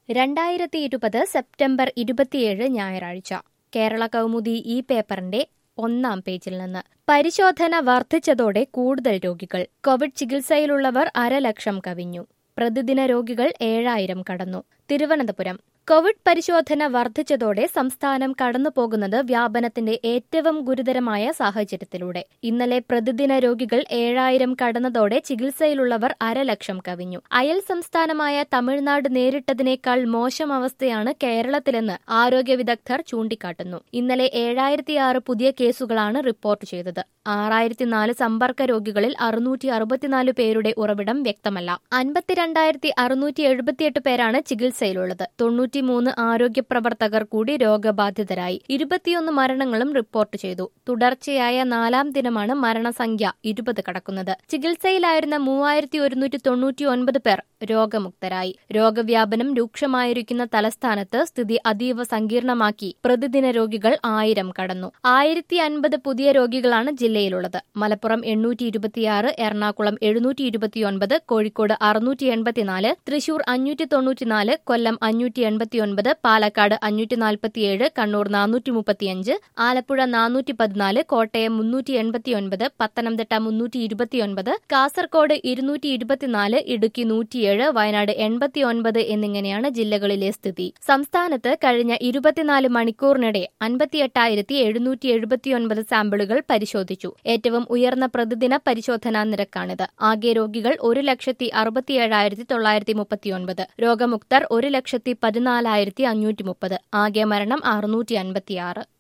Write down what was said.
രണ്ടായിരത്തി ഇരുപത് സെപ്റ്റംബർ ഇരുപത്തിയേഴ് ഞായറാഴ്ച കേരള കൗമുദി ഈ പേപ്പറിന്റെ ഒന്നാം പേജിൽ നിന്ന് പരിശോധന വർദ്ധിച്ചതോടെ കൂടുതൽ രോഗികൾ കോവിഡ് ചികിത്സയിലുള്ളവർ അരലക്ഷം കവിഞ്ഞു പ്രതിദിന രോഗികൾ ഏഴായിരം കടന്നു തിരുവനന്തപുരം കോവിഡ് പരിശോധന വർദ്ധിച്ചതോടെ സംസ്ഥാനം കടന്നുപോകുന്നത് വ്യാപനത്തിന്റെ ഏറ്റവും ഗുരുതരമായ സാഹചര്യത്തിലൂടെ ഇന്നലെ പ്രതിദിന രോഗികൾ ഏഴായിരം കടന്നതോടെ ചികിത്സയിലുള്ളവർ അരലക്ഷം കവിഞ്ഞു അയൽ സംസ്ഥാനമായ തമിഴ്നാട് നേരിട്ടതിനേക്കാൾ മോശം അവസ്ഥയാണ് കേരളത്തിലെന്ന് ആരോഗ്യ വിദഗ്ധർ ചൂണ്ടിക്കാട്ടുന്നു ഇന്നലെ ഏഴായിരത്തിയാറ് പുതിയ കേസുകളാണ് റിപ്പോർട്ട് ചെയ്തത് ആറായിരത്തി നാല് സമ്പർക്ക രോഗികളിൽ അറുന്നൂറ്റി അറുപത്തിനാല് പേരുടെ ഉറവിടം വ്യക്തമല്ല അൻപത്തിരണ്ടായിരത്തി അറുന്നൂറ്റി എഴുപത്തിയെട്ട് പേരാണ് ചികിത്സയിലുള്ളത് തൊണ്ണൂറ്റിമൂന്ന് ആരോഗ്യ പ്രവർത്തകർ കൂടി രോഗബാധിതരായി ഇരുപത്തിയൊന്ന് മരണങ്ങളും റിപ്പോർട്ട് ചെയ്തു തുടർച്ചയായ നാലാം ദിനമാണ് മരണസംഖ്യ ഇരുപത് കടക്കുന്നത് ചികിത്സയിലായിരുന്ന മൂവായിരത്തി ഒരുന്നൂറ്റി തൊണ്ണൂറ്റി ഒൻപത് പേർ രോഗമുക്തരായി രോഗവ്യാപനം രൂക്ഷമായിരിക്കുന്ന തലസ്ഥാനത്ത് സ്ഥിതി അതീവ സങ്കീർണമാക്കി പ്രതിദിന രോഗികൾ ആയിരം കടന്നു ആയിരത്തി അൻപത് പുതിയ രോഗികളാണ് ജില്ലയിലുള്ളത് മലപ്പുറം എണ്ണൂറ്റി ഇരുപത്തിയാറ് എറണാകുളം എഴുന്നൂറ്റി ഇരുപത്തിയൊൻപത് കോഴിക്കോട് അറുന്നൂറ്റി എൺപത്തിനാല് തൃശൂർ അഞ്ഞൂറ്റി തൊണ്ണൂറ്റിനാല് കൊല്ലം അഞ്ഞൂറ്റി എൺപത്തിയൊൻപത് പാലക്കാട് അഞ്ഞൂറ്റി നാൽപ്പത്തിയേഴ് കണ്ണൂർ നാനൂറ്റി മുപ്പത്തിയഞ്ച് ആലപ്പുഴ നാനൂറ്റി പതിനാല് കോട്ടയം മുന്നൂറ്റി എൺപത്തിയൊൻപത് പത്തനംതിട്ട മുന്നൂറ്റി ഇരുപത്തിയൊൻപത് കാസർകോട് ഇരുന്നൂറ്റി ഇരുപത്തിനാല് ഇടുക്കി നൂറ്റിയേഴ് വയനാട് എൺപത്തിയൊൻപത് എന്നിങ്ങനെയാണ് ജില്ലകളിലെ സ്ഥിതി സംസ്ഥാനത്ത് കഴിഞ്ഞ ഇരുപത്തിനാല് മണിക്കൂറിനിടെ അൻപത്തിയെട്ടായിരത്തി എഴുന്നൂറ്റി എഴുപത്തിയൊൻപത് സാമ്പിളുകൾ പരിശോധിച്ചു ഏറ്റവും ഉയർന്ന പ്രതിദിന പരിശോധനാ നിരക്കാണിത് ആകെ രോഗികൾ ഒരു ലക്ഷത്തി അറുപത്തിയേഴായിരത്തി തൊള്ളായിരത്തി മുപ്പത്തിയൊൻപത് രോഗമുക്തർ ഒരു ലക്ഷത്തി പതിനാലായിരത്തി അഞ്ഞൂറ്റി മുപ്പത് ആകെ മരണം അറുന്നൂറ്റി അൻപത്തിയാറ്